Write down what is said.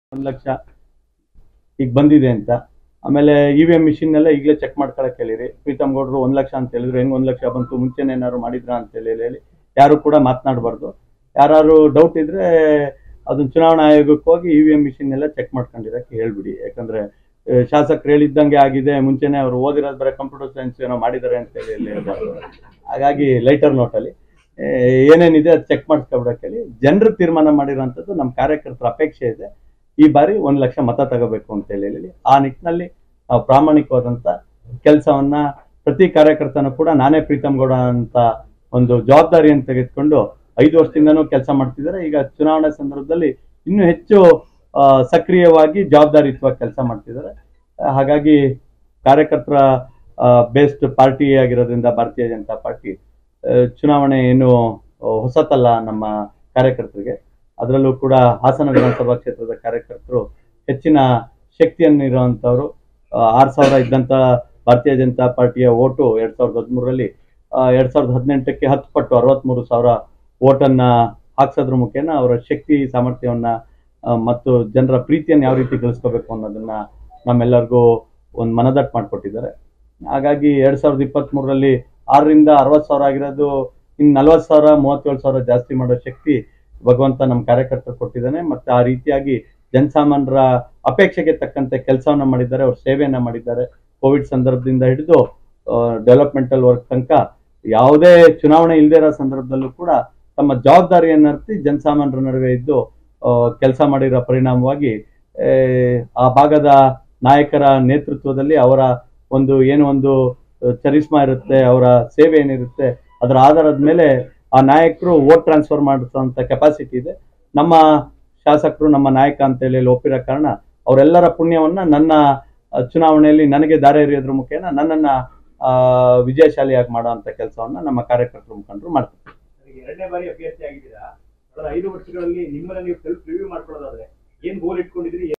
ಒಂದು ಲಕ್ಷ ಈಗ ಬಂದಿದೆ ಅಂತ ಆಮೇಲೆ ಇ ವಿ ಎಂ ಮಿಷಿನ್ ಎಲ್ಲ ಈಗಲೇ ಚೆಕ್ ಮಾಡ್ಕೊಳಕ್ ಹೇಳಿರಿ ಪ್ರೀತಮ್ ಗೌಡ್ರು ಒಂದ್ ಲಕ್ಷ ಅಂತ ಹೇಳಿದ್ರು ಹೆಂಗ್ ಒಂದ್ ಲಕ್ಷ ಬಂತು ಮುಂಚೆನೆ ಏನಾದ್ರು ಮಾಡಿದ್ರ ಅಂತ ಹೇಳಿ ಹೇಳಿ ಯಾರು ಕೂಡ ಮಾತನಾಡಬಾರ್ದು ಯಾರು ಡೌಟ್ ಇದ್ರೆ ಅದನ್ನ ಚುನಾವಣಾ ಆಯೋಗಕ್ಕೆ ಹೋಗಿ ಇ ವಿ ಎಂ ಮಿಷಿನ್ ಎಲ್ಲ ಚೆಕ್ ಮಾಡ್ಕೊಂಡಿರಕ್ಕೆ ಹೇಳ್ಬಿಡಿ ಯಾಕಂದ್ರೆ ಆ, ಶಾಸಕರು ಹೇಳಿದ್ದಂಗೆ ಆಗಿದೆ ಮುಂಚೆನೆ ಅವ್ರು ಓದಿರೋದು ಬರೀ ಕಂಪ್ಯೂಟರ್ ಸೈನ್ಸ್ ಏನೋ ಮಾಡಿದ್ದಾರೆ ಅಂತ ಹೇಳಿ ಹೇಳಿ ಹೇಳ್ಬಾರ್ದು ಹಾಗಾಗಿ ಲೈಟರ್ ನೋಟಲ್ಲಿ ಏನೇನಿದೆ ಅದು ಚೆಕ್ ಮಾಡಿಸ್ಕೊಬಿಡಕ್ಕೆ ಹೇಳಿ ಜನರು ತೀರ್ಮಾನ ಮಾಡಿರೋಂಥದ್ದು ನಮ್ಮ ಕಾರ್ಯಕರ್ತರ ಅಪೇಕ್ಷೆ ಇದೆ ಈ ಬಾರಿ ಒಂದ್ ಲಕ್ಷ ಮತ ತಗೋಬೇಕು ಅಂತ ಹೇಳಿ ಹೇಳಿ ಆ ನಿಟ್ಟಿನಲ್ಲಿ ನಾವು ಪ್ರಾಮಾಣಿಕವಾದಂತ ಕೆಲಸವನ್ನ ಪ್ರತಿ ಕಾರ್ಯಕರ್ತನೂ ಕೂಡ ನಾನೇ ಪ್ರೀತಮ್ ಗೌಡ ಅಂತ ಒಂದು ಜವಾಬ್ದಾರಿಯನ್ನು ತೆಗೆದುಕೊಂಡು ಐದು ವರ್ಷದಿಂದನೂ ಕೆಲಸ ಮಾಡ್ತಿದ್ದಾರೆ ಈಗ ಚುನಾವಣೆ ಸಂದರ್ಭದಲ್ಲಿ ಇನ್ನೂ ಹೆಚ್ಚು ಆ, ಸಕ್ರಿಯವಾಗಿ ಜವಾಬ್ದಾರಿಯುತವಾಗಿ ಕೆಲಸ ಮಾಡ್ತಿದ್ದಾರೆ ಆ, ಹಾಗಾಗಿ ಕಾರ್ಯಕರ್ತರ ಬೇಸ್ಡ್ ಪಾರ್ಟಿ ಆಗಿರೋದ್ರಿಂದ ಭಾರತೀಯ ಜನತಾ ಪಾರ್ಟಿ ಆ, ಚುನಾವಣೆ ಏನು ಆ, ಹೊಸತಲ್ಲ ನಮ್ಮ ಕಾರ್ಯಕರ್ತರಿಗೆ ಅದರಲ್ಲೂ ಕೂಡ ಹಾಸನ ವಿಧಾನಸಭಾ ಕ್ಷೇತ್ರದ ಕಾರ್ಯಕರ್ತರು ಹೆಚ್ಚಿನ ಶಕ್ತಿಯನ್ನಿರುವಂತವರು ಆರ್ ಸಾವಿರ ಇದ್ದಂತ ಭಾರತೀಯ ಜನತಾ ಪಾರ್ಟಿಯ ಓಟು ಎರಡ್ ಸಾವಿರದ ಹದಿಮೂರರಲ್ಲಿ ಎರಡ್ ಸಾವಿರದ ಹದಿನೆಂಟಕ್ಕೆ ಹತ್ತು ಪಟ್ಟು ಅರವತ್ಮೂರು ಸಾವಿರ ಓಟನ್ನ ಹಾಕ್ಸೋದ್ರ ಮುಖೇನ ಅವರ ಶಕ್ತಿ ಸಾಮರ್ಥ್ಯವನ್ನ ಆ, ಮತ್ತು ಜನರ ಪ್ರೀತಿಯನ್ನು ಯಾವ ರೀತಿ ಗಳಿಸ್ಕೋಬೇಕು ಅನ್ನೋದನ್ನ ನಮ್ಮೆಲ್ಲರಿಗೂ ಒಂದು ಮನದಟ್ಟು ಮಾಡಿಕೊಟ್ಟಿದ್ದಾರೆ ಹಾಗಾಗಿ ಎರಡ್ ಸಾವಿರದ ಇಪ್ಪತ್ತ್ ಮೂರರಲ್ಲಿ ಆರರಿಂದ ಅರವತ್ತು ಸಾವಿರ ಆಗಿರೋದು ಇನ್ನು ನಲ್ವತ್ತು ಸಾವಿರ ಮೂವತ್ತೇಳು ಸಾವಿರ ಜಾಸ್ತಿ ಮಾಡೋ ಶಕ್ತಿ ಭಗವಂತ ನಮ್ಮ ಕಾರ್ಯಕರ್ತರು ಕೊಟ್ಟಿದ್ದಾನೆ ಮತ್ತೆ ಆ ರೀತಿಯಾಗಿ ಜನಸಾಮಾನ್ಯರ ಅಪೇಕ್ಷೆಗೆ ತಕ್ಕಂತೆ ಕೆಲಸವನ್ನ ಮಾಡಿದ್ದಾರೆ ಅವ್ರ ಸೇವೆಯನ್ನ ಮಾಡಿದ್ದಾರೆ ಕೋವಿಡ್ ಸಂದರ್ಭದಿಂದ ಹಿಡಿದು ಡೆವಲಪ್ಮೆಂಟಲ್ ವರ್ಕ್ ತನಕ ಯಾವುದೇ ಚುನಾವಣೆ ಇಲ್ಲದೇ ಇರೋ ಸಂದರ್ಭದಲ್ಲೂ ಕೂಡ ತಮ್ಮ ಜವಾಬ್ದಾರಿಯನ್ನು ಅರ್ತಿ ಜನಸಾಮಾನ್ಯರ ನಡುವೆ ಇದ್ದು ಕೆಲಸ ಮಾಡಿರೋ ಪರಿಣಾಮವಾಗಿ ಆ, ಆ ಭಾಗದ ನಾಯಕರ ನೇತೃತ್ವದಲ್ಲಿ ಅವರ ಒಂದು ಏನು ಒಂದು ಚರಿಸ್ಮಾ ಇರುತ್ತೆ ಅವರ ಸೇವೆ ಏನಿರುತ್ತೆ ಅದರ ಆಧಾರದ ಮೇಲೆ ಆ ನಾಯಕರು ವೋಟ್ ಟ್ರಾನ್ಸ್ಫರ್ ಮಾಡಿಸುವಂತ ಕೆಪಾಸಿಟಿ ಇದೆ ನಮ್ಮ ಶಾಸಕರು ನಮ್ಮ ನಾಯಕ ಅಂತ ಹೇಳಿ ಅಲ್ಲಿ ಒಪ್ಪಿರೋ ಕಾರಣ ಅವರೆಲ್ಲರ ಪುಣ್ಯವನ್ನ ನನ್ನ ಆ, ಚುನಾವಣೆಯಲ್ಲಿ ನನಗೆ ದಾರಿ ಎರೆಯೋದ್ರ ಮುಖೇನ ನನ್ನನ್ನ ಆ, ವಿಜಯಶಾಲಿಯಾಗಿ ಮಾಡುವಂತ ಕೆಲಸವನ್ನ ನಮ್ಮ ಕಾರ್ಯಕರ್ತರ ಮುಖಂಡರು ಮಾಡ್ತಾರೆ ನನಗೆ ಎರಡನೇ ಬಾರಿ ಅಭ್ಯರ್ಥಿ ಆಗಿದ್ದೀರಾ ಕಳೆದ ಐದು ವರ್ಷಗಳಲ್ಲಿ ನಿಮ್ಮನ್ನ ನೀವು ಸೆಲ್ಫ್ ರಿವ್ಯೂ ಮಾಡ್ಕೊಳ್ಳೋದಾದ್ರೆ ಏನ್ ಗೋಲ್ ಇಟ್ಕೊಂಡಿದ್ರಿ